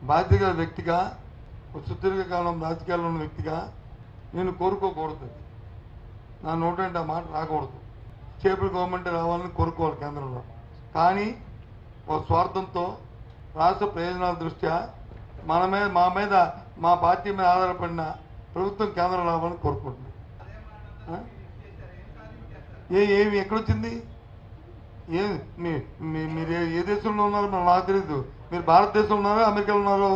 బాధ్యత గల వ్యక్తిగా ఒక సుదీర్ఘకాలం రాజకీయాల్లో ఉన్న వ్యక్తిగా నేను కోరుకోకూడదు నా నోటంటే ఆ మాట రాకూడదు స్టేబుల్ గవర్నమెంట్ రావాలని కోరుకోవాలి కేంద్రంలో కానీ ఒక స్వార్థంతో రాష్ట్ర ప్రయోజనాల దృష్ట్యా మన మీద మా మీద మా పార్టీ మీద ఆధారపడిన ప్రభుత్వం కేంద్రం రావాలని కోరుకుంటుంది ఆ? ఏ ఏమి ఎక్కడొచ్చింది ఏ మీ మీ- మీరు ఏ- ఏ దేశంలో ఉన్నారో మరి నాకు తెలియదు మీరు భారతదేశంలో ఉన్నారో అమెరికాలో ఉన్నారో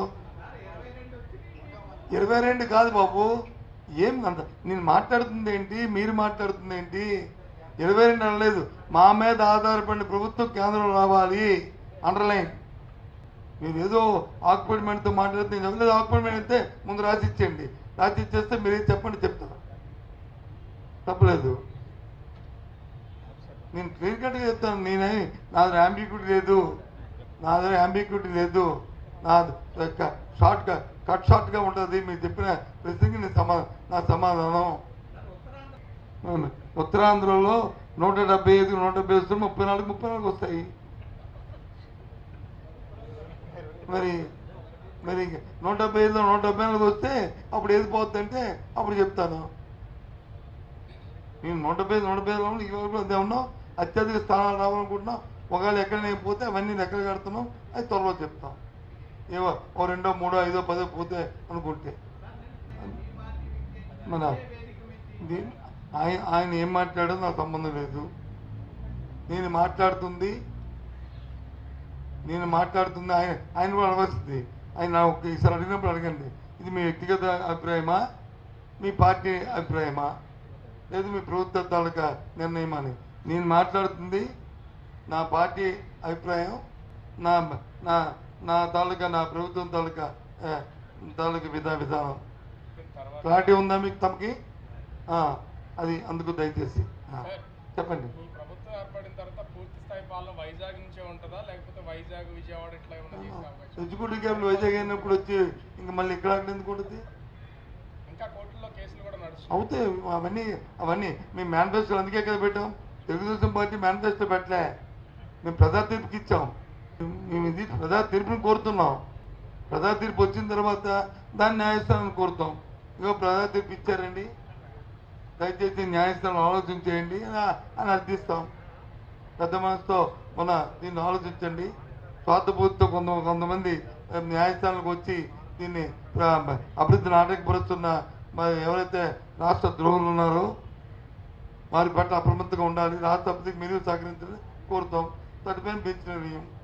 ఇరవై రెండు కాదు బాబు ఏం అంత నేను మాట్లాడుతుంది ఏంటి మీరు మాట్లాడుతుంది ఏంటి ఇరవై రెండు అనలేదు మా మీద ఆధారపడిన ప్రభుత్వం కేంద్రం రావాలి అండర్లైన్ మీరు ఏదో ఆక్యుపెంట్మెంట్తో మాట్లాడితే నేను ఎవరిదో ఆక్యుపెంట్మెంట్ అయితే ముందు రాసి ఇచ్చేయండి రాసి ఇచ్చేస్తే మీరేం చెప్పండి చెప్తాను తప్పలేదు నేను క్లియర్ కట్గా చెప్తాను నేనే నా దగ్గర అంబిక్యూటీ లేదు నా దగ్గర అంబిక్యూటీ లేదు నా షార్ట్ కట్ షార్ట్గా ఉంటుంది మీరు చెప్పిన ప్రశ్నకి నేను సమా నా సమాధానం అవును. ఉత్తరాంధ్రలో నూట డెబ్బై ఐదు నూట డెబ్బై వస్తే ముప్పై నాలుగు ముప్పై నాలుగు వస్తాయి మరి మరి నూట డెబ్బై ఐదులో నూట డెబ్బై నాలుగు వస్తే అప్పుడు ఏది పోతుందంటే అప్పుడు చెప్తాను నేను నూట డెబ్బై ఐదు నూట డెబ్బై ఐదులో ఈ వరకు అంతే ఉన్నాం అత్యధిక స్థానాలు రావాలనుకుంటున్నాం ఒకవేళ ఎక్కడ నేను పోతే అవన్నీ ఎక్కడ కడుతున్నాం అది త్వరలో చెప్తాం ఏవో ఓ రెండో మూడో ఐదో పదో పోతే అనుకుంటే మన దీ- ఆయన ఆయన ఏం మాట్లాడో నాకు సంబంధం లేదు నేను మాట్లాడుతుంది నేను మాట్లాడుతుంది ఆయన ఆయన కూడా అడగాల్సింది ఆయన నా ఒక్క ఈసారి అడిగినప్పుడు అడగండి ఇది మీ వ్యక్తిగత అభిప్రాయమా మీ పార్టీ అభిప్రాయమా లేదు మీ ప్రభుత్వ తాలూకా నిర్ణయం అని నేను మాట్లాడుతుంది నా పార్టీ అభిప్రాయం నా నా నా తాలూకా నా ప్రభుత్వం తాలూకా ఆ, తాలూకా విధా విధానం క్లారిటీ ఉందా మీకు తమకి ఆ, అది అందుకు దయచేసి ఆ, చెప్పండి ఈ ప్రభుత్వం ఏర్పడిన తర్వాత పూర్తి స్థాయి పాలన వైజాగ్ నుంచే ఉంటుందా లేకపోతే వైజాగ్ విజయవాడ ఇట్లా ఏమైనా తీసుకు అవకాశం ఎగ్జిక్యూటివ్ క్యాబ్లు వైజాగ్ అయినప్పుడు వచ్చి ఇంకా మళ్ళీ ఇక్కడ అక్కడ ఎందుకు ఉంటుంది ఇంకా కోర్టులో కేసులు కూడా నడుస్తున్నాయి అవుతాయి అవన్నీ అవన్నీ మేము మేనిఫెస్టో అందుకే కదా పెట్టాం తెలుగుదేశం పార్టీ మేనిఫెస్టో పెట్టలే మేము ప్రజా తీర్పుకి ఇచ్చాం మేము ఇది ప్రజా తీర్పుని కోరుతున్నాం ప్రజా తీర్పు వచ్చిన తర్వాత దాన్ని న్యాయస్థానాన్ని కోరుతాం ఇగో ప్రజా తీర్పు ఇచ్చారండి దయచేసి న్యాయస్థానం ఆలోచన చేయండి అని- అని అర్థిస్తాం పెద్ద మనసుతో మన దీన్ని ఆలోచించండి స్వార్థబూతితో కొంత కొంతమంది ఆ, న్యాయస్థానాలకు వచ్చి దీన్ని ప్ర- అభివృద్ధిని ఆటంకపరుస్తున్న మరి ఎవరైతే రాష్ట్ర ద్రోహులు ఉన్నారో వారి పట్ల అప్రమత్తంగా ఉండాలి రాష్ట్ర అభివృద్ధికి మీరు సహకరించాలని కోరుతాం తదుపరి బెంచ్ నిర్ణయం